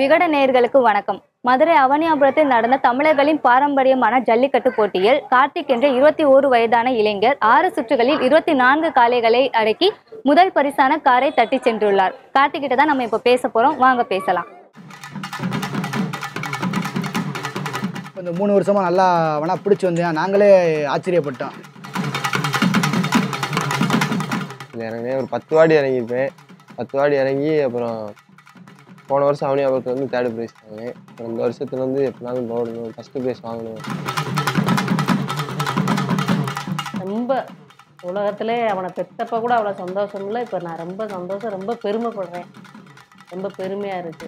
விகட நேயர்களுக்கு வணக்கம் மதுரை அவனியாபுரத்தில் நடந்த தமிழர்களின் பாரம்பரியமான ஜல்லிக்கட்டு போட்டியில் கார்த்திக் என்ற இருபத்தி ஓரு வயதான இளைஞர் ஆறு சுற்றுகளில் இருபத்தி நான்கு காளைகளை அடக்கி முதல் பரிசான காரை தட்டி சென்றுள்ளார் கார்த்திக் கிட்ட தான் நம்ம இப்போ பேச போறோம் வாங்க பேசலாம் இப்போ இந்த மூணு வருஷமா நல்லா அவனா பிடிச்சி வந்தேன் நாங்களே ஆச்சரியப்பட்டோம் இதில் இறங்கினேன் ஒரு பத்து வாடி இறங்கியிருப்பேன் பத்து வாடி இறங்கி அப்புறம் போன வருஷம் அவனியாபுரத்தில் வந்து தேர்ட் ப்ரைஸ் வாங்கினேன் அப்புறம் இந்த வருஷத்துல வந்து எப்படினாலும் போடணும் ஃபஸ்ட்டு ப்ரைஸ் வாங்கணும் ரொம்ப உலகத்திலே அவனை பெத்தப்ப கூட அவ்வளோ சந்தோஷம் இல்லை இப்போ நான் ரொம்ப சந்தோஷம் ரொம்ப பெருமைப்படுறேன் ரொம்ப பெருமையாக இருக்குது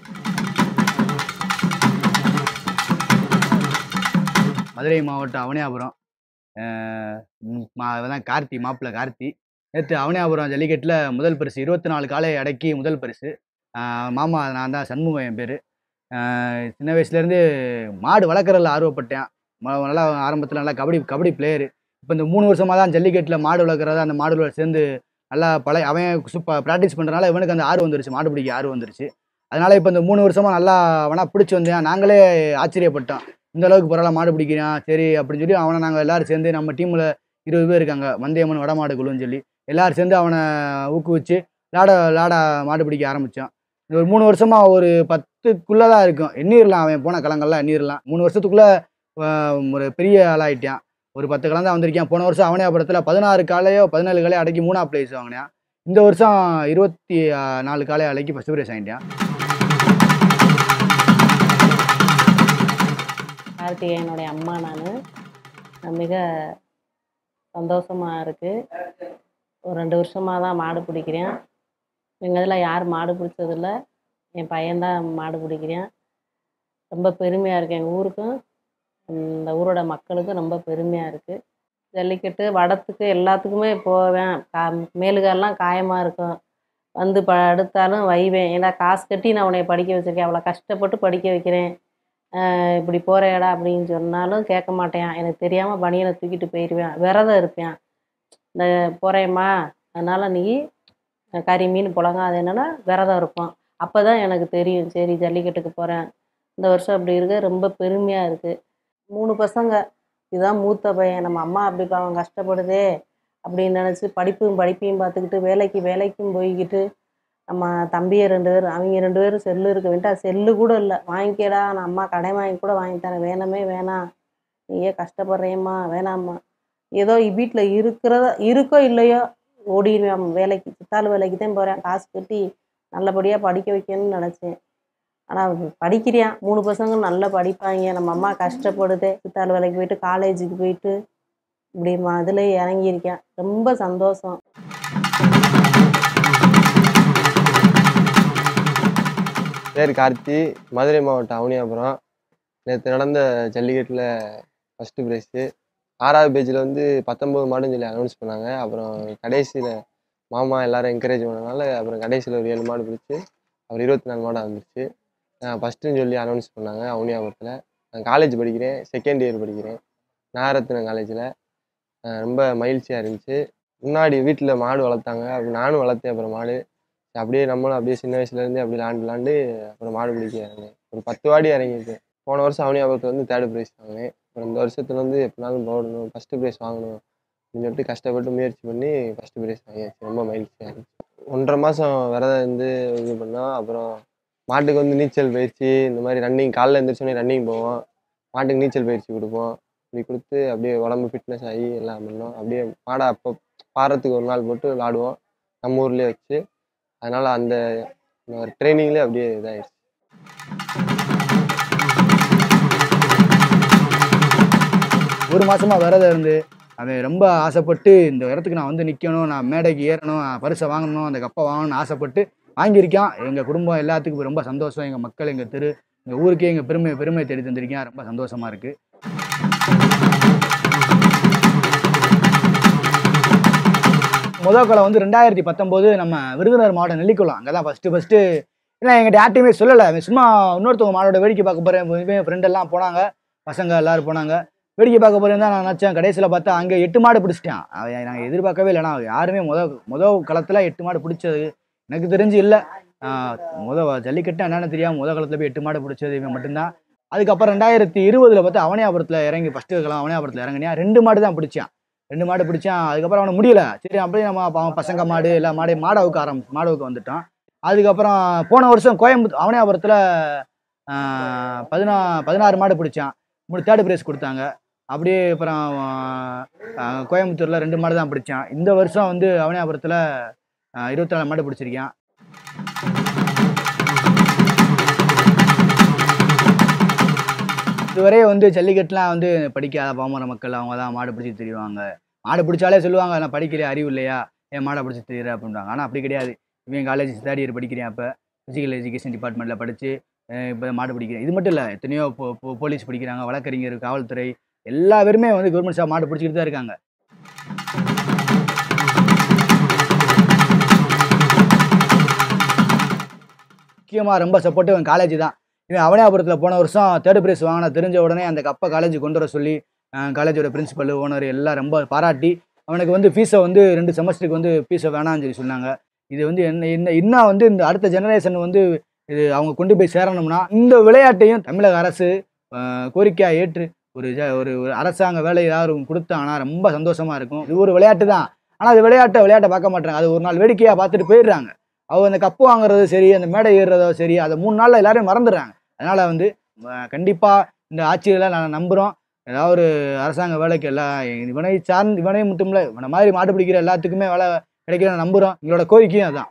மதுரை மாவட்டம் அவனியாபுரம் அஹ் ம், மா தான் கார்த்தி மாப்பிள்ளை கார்த்தி நேற்று அவனியாபுரம் ஜல்லிக்கட்டில் முதல் பரிசு இருபத்தி நாலு காலை அடக்கி முதல் பரிசு அஹ் மாமா நான் தான் சண்முகம் என் பேர் சின்ன வயசுலேருந்து மாடு வளர்க்குறதுல ஆர்வப்பட்டேன் ம- நல்லா ஆரம்பத்தில் நல்லா கபடி கபடி பிளேயரு இப்போ இந்த மூணு வருஷமாக தான் ஜல்லிக்கட்டில் மாடு வளர்க்குறது அந்த மாடுகளோட சேர்ந்து நல்லா பழைய அவன் சூப்பர் ப்ராக்டிஸ் பண்ணுறனால இவனுக்கு அந்த ஆர்வம் வந்துருச்சு மாடு பிடிக்க ஆர்வம் வந்துருச்சு அதனால இப்போ இந்த மூணு வருஷமா நல்லா அவனா பிடிச்சி வந்தேன் நாங்களே ஆச்சரியப்பட்டோம் இந்த அளவுக்கு பரவாயில்ல மாடு பிடிக்கிறான் சரி அப்படின்னு சொல்லி அவனை நாங்கள் எல்லாரும் சேர்ந்து நம்ம டீமில் இருபது பேர் இருக்காங்க வந்தியம்மன் வடமாடு குழுன்னு சொல்லி எல்லாரும் சேர்ந்து அவனை ஊக்குவிச்சு லாட லாடா மாடு பிடிக்க ஆரம்பித்தோம் ஒரு மூணு வருஷமா ஒரு பத்துக்குள்ளே தான் இருக்கும் எண்ணிரலாம் அவன் போன களங்கள்லாம் எண்ணிரலாம் மூணு வருஷத்துக்குள்ளே ஒரு பெரிய ஆளாயிட்டான் ஒரு பத்து களம் தான் வந்திருக்கான் போன வருஷம் அவனியாபுரத்தில் பதினாறு காலையோ பதினேழு காலையோ அடக்கி மூணா பிளேஸ் வாங்கினான் இந்த வருஷம் இருபத்தி ஆஹ், நாலு காலையை அடக்கி ஃபஸ்ட் பிரைஸ் வாங்கிட்டான் கார்த்திகேயனுடைய அம்மா நான் மிக சந்தோஷமாக இருக்குது ஒரு ரெண்டு வருஷமாக தான் மாடு பிடிக்கிறேன் எங்கள் இதில் யார் மாடு பிடிச்சதில்ல என் பையன்தான் மாடு பிடிக்கிறேன் ரொம்ப பெருமையாக இருக்குது எங்கள் ஊருக்கும் இந்த ஊரோட மக்களுக்கும் ரொம்ப பெருமையாக இருக்குது ஜல்லிக்கட்டு வடத்துக்கு எல்லாத்துக்குமே போவேன் கா மேலுகாரெலாம் காயமாக இருக்கும் வந்து படுத்தாலும் வைவேன் ஏன்னா காசு கட்டி நான் உன்னை படிக்க வச்சுருக்கேன் அவ்வளோ கஷ்டப்பட்டு படிக்க வைக்கிறேன் ஆஹ் இப்படி போகிறேடா அப்படின்னு சொன்னாலும் கேட்க மாட்டேன் எனக்கு தெரியாமல் பனியனை தூக்கிட்டு போயிடுவேன் விரதம் இருப்பேன் இந்த போகிறேம்மா அதனால் நீ கறி மீன் புழங்காது என்னன்னா விரதம் இருப்போம் அப்போ தான் எனக்கு தெரியும் சரி ஜல்லிக்கட்டுக்கு போகிறேன் இந்த வருஷம் அப்படி இருக்க ரொம்ப பெருமையாக இருக்குது மூணு பசங்க இதுதான் மூத்த பையன் நம்ம அம்மா அப்படி பாவம் கஷ்டப்படுதே அப்படின்னு நினச்சி படிப்பும் படிப்பையும் பார்த்துக்கிட்டு வேலைக்கு வேலைக்கும் போய்கிட்டு நம்ம தம்பியை ரெண்டு பேரும் அவங்க ரெண்டு பேரும் செல்லு இருக்க வேண்டாம் செல்லு கூட இல்லை வாங்கிக்கடா நான் அம்மா கடை வாங்கி கூட வாங்கி தரேன் வேணாமே வேணாம் நீயே கஷ்டப்படுறேம்மா வேணாம்மா ஏதோ வீட்டில் இருக்கிறத இருக்கோ இல்லையோ ஓடிடுவேன் வேலைக்கு சித்தாள் வேலைக்கு தான் போகிறேன் காசு கட்டி நல்லபடியாக படிக்க வைக்கணும்னு நினச்சேன் ஆனால் படிக்கிறியான் மூணு பசங்க நல்லா படிப்பாங்க நம்ம அம்மா கஷ்டப்படுதே சித்தாள் வேலைக்கு போயிட்டு காலேஜுக்கு போயிட்டு இப்படி அதில் இறங்கியிருக்கேன் ரொம்ப சந்தோஷம் பேர் கார்த்தி மதுரை மாவட்டம் அவனியாபுரம் நேற்று நடந்த ஜல்லிக்கட்டில் ஃபஸ்ட்டு ப்ரைஸு ஆறாவது பேஜில் வந்து பத்தொம்பது மாடுன்னு சொல்லி அனௌன்ஸ் பண்ணாங்க அப்புறம் கடைசியில் மாமா எல்லாரும் என்கரேஜ் பண்ணனால அப்புறம் கடைசியில் ஒரு ஏழு மாடு பிடிச்சி அப்புறம் இருபத்தி நாலு மாடு வந்துருச்சு ஃபஸ்ட்டுன்னு சொல்லி அனௌன்ஸ் பண்ணாங்க அவனியாபுரத்தில் நான் காலேஜ் படிக்கிறேன் செகண்ட் இயர் படிக்கிறேன் நாகரத்னம் காலேஜில் ரொம்ப மகிழ்ச்சியாக இருந்துச்சு முன்னாடி வீட்டில் மாடு வளர்த்தாங்க அப்புறம் நானும் வளர்த்தேன் அப்புறம் மாடு அப்படியே நம்மளும் அப்படியே சின்ன வயசுலேருந்து அப்படி விளாண்டு விளாண்டு அப்புறம் மாடு பிடிக்க இறங்கினேன் ஒரு பத்து வாடி இறங்கியிருக்கேன் போன வருஷம் அவனியாபுரத்தில் வந்து தேர்ட் ப்ரைஸ் வாங்கினேன் அப்புறம் இந்த வருஷத்துல வந்து எப்படினாலும் போடணும் ஃபஸ்ட்டு ப்ரைஸ் வாங்கணும் அப்படின்னு சொல்லிட்டு கஷ்டப்பட்டு முயற்சி பண்ணி ஃபஸ்ட்டு ப்ரைஸ் வாங்கியாச்சு ரொம்ப மகிழ்ச்சியாக இருந்துச்சு ஒன்றரை மாதம் விரதம் இருந்து இது பண்ணோம் அப்புறம் மாட்டுக்கு வந்து நீச்சல் பயிற்சி இந்த மாதிரி ரன்னிங் காலைல எழுந்திரிச்சோடனே ரன்னிங் போவோம் மாட்டுக்கு நீச்சல் பயிற்சி கொடுப்போம் இப்படி கொடுத்து அப்படியே உடம்பு ஃபிட்னஸ் ஆகி எல்லாம் பண்ணோம் அப்படியே மாடை அப்போ பாரத்துக்கு ஒரு நாள் போட்டு விளாடுவோம் நம்ம ஊர்லேயே வச்சு அதனால் அந்த ட்ரைனிங்லேயே அப்படியே இதாகிடுச்சு ஒரு மாசமா விரதம் இருந்து அவன் ரொம்ப ஆசைப்பட்டு இந்த இடத்துக்கு நான் வந்து நிற்கணும் நான் மேடைக்கு ஏறணும் நான் பரிசை வாங்கணும் அந்த கப்பை வாங்கணும்னு ஆசைப்பட்டு வாங்கியிருக்கான் எங்கள் குடும்பம் எல்லாத்துக்கும் ரொம்ப சந்தோஷம் எங்கள் மக்கள் எங்கள் தெரு எங்கள் ஊருக்கே எங்கள் பெருமை பெருமை தேடி தந்திருக்கேன் ரொம்ப சந்தோஷமா இருக்கு முதல் கலை வந்து ரெண்டாயிரத்தி பத்தொம்போது நம்ம விருதுநகர் மாவட்டம் நெல்லிக்குளம் அங்கே தான் ஃபஸ்ட்டு ஃபஸ்ட்டு ஏன்னா எங்கிட்ட யார்ட்டையுமே சொல்லலை அவன் சும்மா இன்னொருத்தவங்க மாடோட வேடிக்கை பார்க்க போகிறேன் இவன் ஃப்ரெண்ட் எல்லாம் போனாங்க பசங்க எல்லாரும் போனாங்க வேடிக்கை பார்க்க போகிறேன் தான் நான் நினச்சேன் கடைசியில் பார்த்தா அங்கே எட்டு மாடு பிடிச்சிட்டான் அவன் நாங்கள் எதிர்பார்க்கவே இல்லைனா யாருமே முத முத களத்தில் எட்டு மாடு பிடிச்சது எனக்கு தெரிஞ்சு இல்லை ஆஹ் முத ஜல்லிக்கட்டு என்னன்னு தெரியாம முத காலத்துல போய் எட்டு மாடு பிடிச்சது இவன் மட்டும்தான் அதுக்கப்புறம் ரெண்டாயிரத்தி இருபதுல பார்த்து அவனியாபுரத்தில் இறங்கி ஃபஸ்ட்டு காலம் அவனியாபுரத்தில் இறங்கினியா ரெண்டு மாடு தான் பிடிச்சான் ரெண்டு மாடு பிடிச்சான் அதுக்கப்புறம் அவனை முடியல சரி அப்படியே நம்ம அப்ப அவன் பசங்க மாடு எல்லா மாடையும் மாடவுக்கு ஆரம்பி மாடவுக்கு வந்துட்டான் அதுக்கப்புறம் போன வருஷம் கோயம்புத்தூர் அவனியாபுரத்தில் பதினா பதினாறு மாடு பிடிச்சான் மூணு தேர்ட் ப்ரைஸ் கொடுத்தாங்க அப்படியே அப்புறம் ஆஹ், கோயம்புத்தூரில் ரெண்டு மாடு தான் பிடிச்சான் இந்த வருஷம் வந்து அவனியாபுரத்தில் இருபத்தி நாலு மாடு பிடிச்சிருக்கான் இதுவரை வந்து ஜல்லிக்கட்டுலாம் வந்து படிக்காத பாமர மக்கள் அவங்க தான் மாடு பிடிச்சி தெரியுவாங்க மாடு பிடிச்சாலே சொல்லுவாங்க நான் படிக்கலையா அறிவு இல்லையா ஏன் மாடை பிடிச்சி தெரியுற அப்படின்றாங்க ஆனால் அப்படி கிடையாது இவன் காலேஜ் தேர்ட் இயர் படிக்கிறேன் அப்போ ஃபிசிக்கல் எஜுகேஷன் டிபார்ட்மெண்ட்டில் படித்து இப்போ மாடு பிடிக்கிறேன் இது மட்டும் இல்லை எத்தனையோ போ- போ- போலீஸ் படிக்கிறாங்க வழக்கறிஞர் காவல்துறை எல்லா பேருமே வந்து கவர்மெண்ட் ஸ்டாஃப் மாடு பிடிச்சிக்கிட்டு தான் இருக்காங்க முக்கியமாக ரொம்ப சப்போர்ட்டு இவன் காலேஜ் தான் இவன் அவனியாபுரத்தில் போன வருஷம் தேர்ட் ப்ரைஸ் வாங்கின தெரிஞ்ச உடனே அந்த கப்பை காலேஜ் கொண்டு வர சொல்லி காலேஜோட பிரின்சிபல் ஓனர் எல்லாம் ரொம்ப பாராட்டி அவனுக்கு வந்து ஃபீஸை வந்து ரெண்டு செமஸ்டருக்கு வந்து ஃபீஸை வேணாம்னு சொல்லி சொன்னாங்க இது வந்து என்ன என்ன இன்னும் வந்து இந்த அடுத்த ஜெனரேஷன் வந்து இது அவங்க கொண்டு போய் சேரணும்னா இந்த விளையாட்டையும் தமிழக அரசு ஆஹ், கோரிக்கையா ஏற்று ஒரு ஜ- ஒரு ஒரு அரசாங்க வேலை ஏதாவது கொடுத்தாங்கன்னா ரொம்ப சந்தோஷமா இருக்கும் இது ஒரு விளையாட்டு தான் ஆனால் அது விளையாட்டை விளையாட்டை பார்க்க மாட்டாங்க அது ஒரு நாள் வேடிக்கையாக பார்த்துட்டு போயிடுறாங்க அவங்க அந்த கப்பு வாங்குறது சரி அந்த மேடை ஏறுறதோ சரி அதை மூணு நாளில் எல்லாரும் மறந்துடுறாங்க அதனால வந்து அஹ், கண்டிப்பா இந்த ஆட்சியில் நான் நம்புகிறோம் ஏதாவது ஒரு அரசாங்க வேலைக்கு எல்லா இவனை சார்ந்து இவனை மட்டும் இல்லை இவனை மாதிரி மாடு பிடிக்கிற எல்லாத்துக்குமே வேலை கிடைக்கிற நம்புகிறோம் எங்களோட கோரிக்கையும் அதான்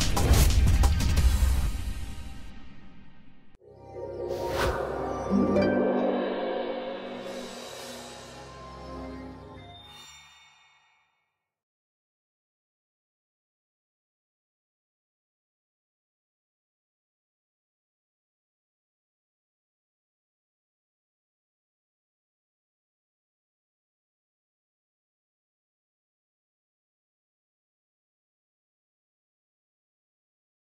thank you